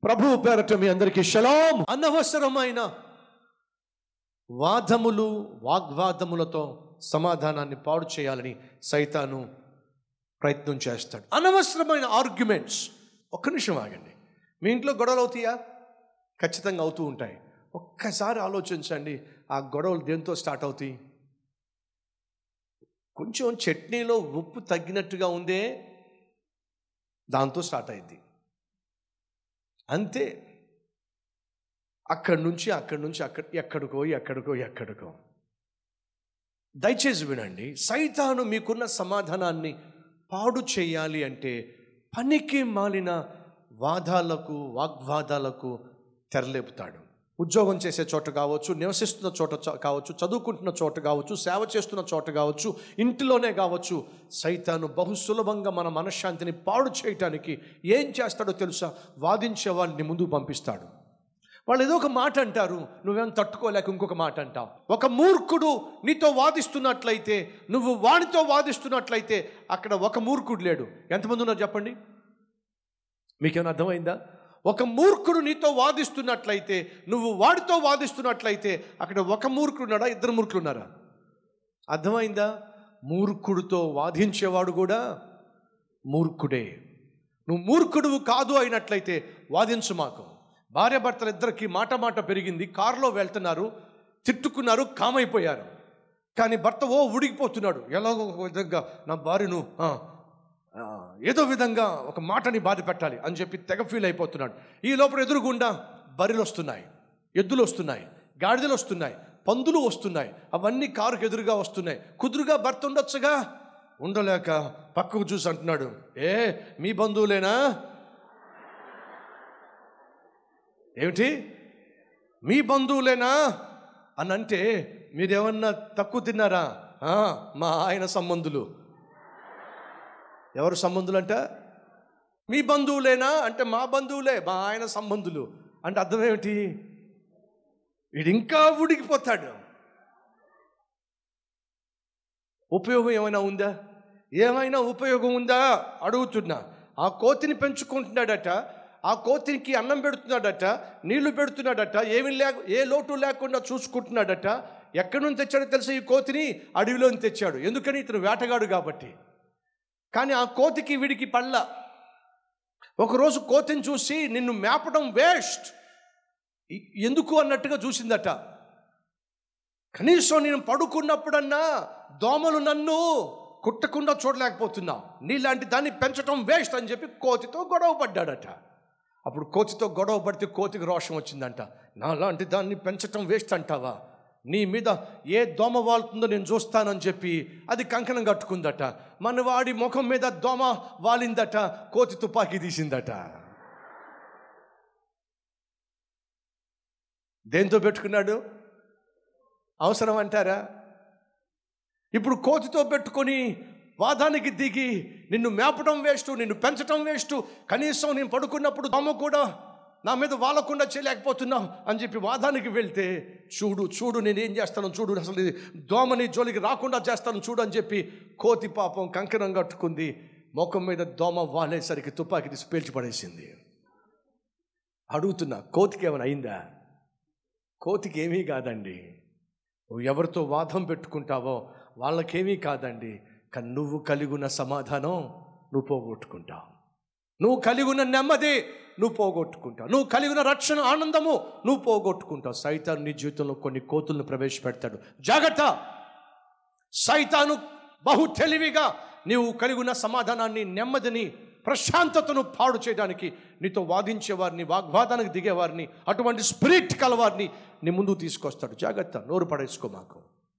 ప్రభు పేరట మీ అందరికీ షలాం అనవసరమైన వాదములు వాగ్వాదములతో సమాధానాన్ని పాడు చేయాలని సైతాను ప్రయత్నం చేస్తాడు అనవసరమైన ఆర్గ్యుమెంట్స్ ఒక్క నిమిషం ఆగండి మీ ఇంట్లో గొడవలు అవుతాయా ఖచ్చితంగా అవుతూ ఉంటాయి ఒక్కసారి ఆలోచించండి ఆ గొడవలు దేంతో స్టార్ట్ అవుతాయి కొంచెం చట్నీలో ఉప్పు తగ్గినట్టుగా ఉందే దాంతో స్టార్ట్ అయింది అంతే అక్కడి నుంచి అక్కడి నుంచి అక్కడ ఎక్కడికో ఎక్కడికో ఎక్కడికో దయచేసి వినండి సైతాను మీకున్న సమాధానాన్ని పాడు చేయాలి అంటే పనికి మాలిన వాదాలకు వాగ్వాదాలకు తెరలేపుతాడు ఉద్యోగం చేసే చోట కావచ్చు నివసిస్తున్న చోట చ- కావచ్చు చదువుకుంటున్న చోట కావచ్చు సేవ చేస్తున్న చోట కావచ్చు ఇంటిలోనే కావచ్చు సైతాను బహు సులభంగా మన మనశ్శాంతిని పాడు చేయటానికి ఏం చేస్తాడో తెలుసా వాదించే వాళ్ళని ముందుకు పంపిస్తాడు వాళ్ళు ఏదో ఒక మాట అంటారు నువ్వేం తట్టుకోలేక ఇంకొక మాట అంటావు ఒక మూర్ఖుడు నీతో వాదిస్తున్నట్లయితే నువ్వు వాడితో వాదిస్తున్నట్లయితే అక్కడ ఒక మూర్ఖుడు లేడు ఎంతమంది ఉన్నారు చెప్పండి మీకేమైనా అర్థమైందా ఒక మూర్ఖుడు నీతో వాదిస్తున్నట్లయితే నువ్వు వాడితో వాదిస్తున్నట్లయితే అక్కడ ఒక మూర్ఖుడు ఉన్నాడా ఇద్దరు మూర్ఖులు ఉన్నారా అర్థమైందా మూర్ఖుడితో వాదించేవాడు కూడా మూర్ఖుడే నువ్వు మూర్ఖుడువు కాదు అయినట్లయితే వాదించు మాకు భార్య భర్తలు ఇద్దరికి మాట మాట పెరిగింది కారులో వెళ్తున్నారు తిట్టుకున్నారు కామైపోయారు కానీ భర్త ఓ ఉడికిపోతున్నాడు ఎలాగో ఒక విధంగా నా భార్యను ఆ, ఆ, ఏదో విధంగా ఒక మాటని బాధ పెట్టాలి అని చెప్పి తెగ ఫీల్ అయిపోతున్నాడు ఈ లోపల ఎదురుగుండా బర్రెలు వస్తున్నాయి ఎద్దులు వస్తున్నాయి గాడిదలు వస్తున్నాయి పందులు వస్తున్నాయి అవన్నీ కారుకు ఎదురుగా వస్తున్నాయి కుదురుగా భర్త ఉండొచ్చుగా ఉండలేక పక్కకు చూసి అంటున్నాడు ఏ మీ బంధువులేనా ఏమిటి మీ బంధువులేనా అని అంటే మీరేమన్నా తక్కువ తిన్నారా "ఆ, మా ఆయన సంబంధులు ఎవరు సంబంధులు అంట మీ బంధువులేనా అంటే మా బంధువులే మా ఆయన సంబంధులు అంటే అర్థం ఏమిటి వీడు ఇంకా ఉడికిపోతాడు ఉపయోగం ఏమైనా ఉందా ఏమైనా ఉపయోగం ఉందా అడుగుతున్నా ఆ కోతిని పెంచుకుంటున్నాడట ఆ కోతికి అన్నం పెడుతున్నాడట నీళ్లు పెడుతున్నాడట ఏమి లేక ఏ లోటు లేకుండా చూసుకుంటున్నాడట ఎక్కడి నుంచి తెచ్చాడో తెలుసా ఈ కోతిని అడవిలోని తెచ్చాడు ఎందుకని ఇతను వేటగాడు కాబట్టి కానీ ఆ కోతికి వీడికి పళ్ళ ఒకరోజు కోతిని చూసి నిన్ను మేపడం వేస్ట్ ఎందుకు అన్నట్టుగా చూసిందట కనీసం నేను పడుకున్నప్పుడన్నా దోమలు నన్ను కుట్టకుండా చూడలేకపోతున్నావు నీలాంటి దాన్ని పెంచడం వేస్ట్ అని చెప్పి కోతితో గొడవ పడ్డాడట అప్పుడు కోతితో గొడవ పడితే కోతికి రోషం వచ్చిందంట నాలాంటి దాన్ని పెంచటం వేస్ట్ అంటావా నీ మీద ఏ దోమ వాలుతుందో నేను చూస్తానని చెప్పి అది కంకణం కట్టుకుందట మన వాడి ముఖం మీద దోమ వాలిందట కోతి తుపాకీ తీసిందట దేంతో పెట్టుకున్నాడు అవసరం అంటారా ఇప్పుడు కోతితో పెట్టుకొని వాదానికి దిగి నిన్ను మేపడం వేస్ట్ నిన్ను పెంచడం వేస్ట్ కనీసం నేను పడుకున్నప్పుడు దోమ కూడా నా మీద వాలకుండా చేయలేకపోతున్నావు అని చెప్పి వాదానికి వెళ్తే చూడు చూడు నేను ఏం చేస్తాను చూడు అసలు ఇది దోమని జోలికి రాకుండా చేస్తాను చూడు అని చెప్పి కోతి పాపం కంకణం కట్టుకుంది ముఖం మీద దోమ వాలేసరికి తుపాకీ తీసి పేల్చి పడేసింది అడుగుతున్నా కోతికి ఏమైనా అయిందా కోతికి ఏమీ కాదండి నువ్వు ఎవరితో వాదం పెట్టుకుంటావో వాళ్ళకేమీ కాదండి కానీ నువ్వు కలిగి ఉన్న సమాధానం నువ్వు పోగొట్టుకుంటావు నువ్వు కలిగి ఉన్న నెమ్మది నువ్వు పోగొట్టుకుంటావు నువ్వు కలిగి ఉన్న రక్షణ ఆనందము నువ్వు పోగొట్టుకుంటావు సైతాను నీ జీవితంలో కొన్ని కోతులను ప్రవేశపెడతాడు జాగ్రత్త సైతాను బహు తెలివిగా నీవు కలిగి ఉన్న సమాధానాన్ని నెమ్మదిని ప్రశాంతతను పాడు చేయడానికి నీతో వాదించే వారిని వాగ్వాదానికి దిగేవారిని అటువంటి స్పిరిట్ కలవారిని నీ ముందుకు తీసుకొస్తాడు జాగ్రత్త నోరు పడేసుకో మాకు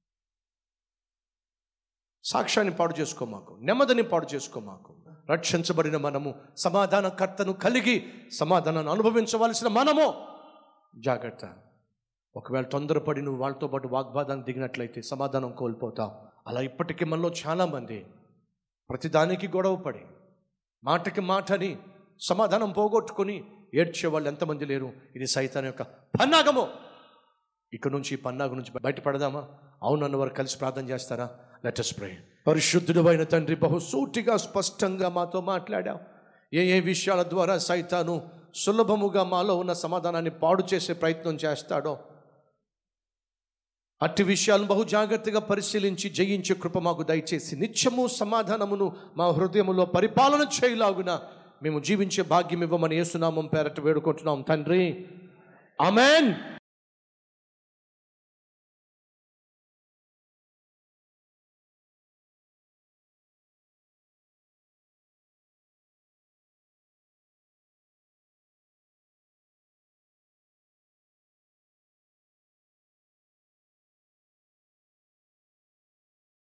సాక్ష్యాన్ని పాడు చేసుకో మాకు నెమ్మదిని పాడు చేసుకో మాకు రక్షించబడిన మనము సమాధానకర్తను కలిగి సమాధానాన్ని అనుభవించవలసిన మనము జాగ్రత్త ఒకవేళ తొందరపడి నువ్వు వాళ్ళతో పాటు వాగ్వాదానికి దిగినట్లయితే సమాధానం కోల్పోతావు అలా ఇప్పటికీ మనలో చాలామంది ప్రతిదానికి గొడవపడి మాటకి మాటని సమాధానం పోగొట్టుకొని ఏడ్చే వాళ్ళు ఎంతమంది లేరు ఇది సైతాన్ యొక్క పన్నాగము ఇక్కడ నుంచి ఈ పన్నాగం నుంచి బయటపడదామా అవునన్న వారు కలిసి ప్రార్థన చేస్తారా లెటస్ ప్రే పరిశుద్ధుడు అయిన తండ్రి బహు సూటిగా స్పష్టంగా మాతో మాట్లాడావు ఏ ఏ విషయాల ద్వారా సైతాను సులభముగా మాలో ఉన్న సమాధానాన్ని పాడు చేసే ప్రయత్నం చేస్తాడో అట్టి విషయాలను బహు జాగ్రత్తగా పరిశీలించి జయించే కృప మాకు దయచేసి నిత్యము సమాధానమును మా హృదయములో పరిపాలన చేయలాగున మేము జీవించే భాగ్యం ఇవ్వమని యేసునామం పేరట వేడుకుంటున్నాం తండ్రి ఆమెన్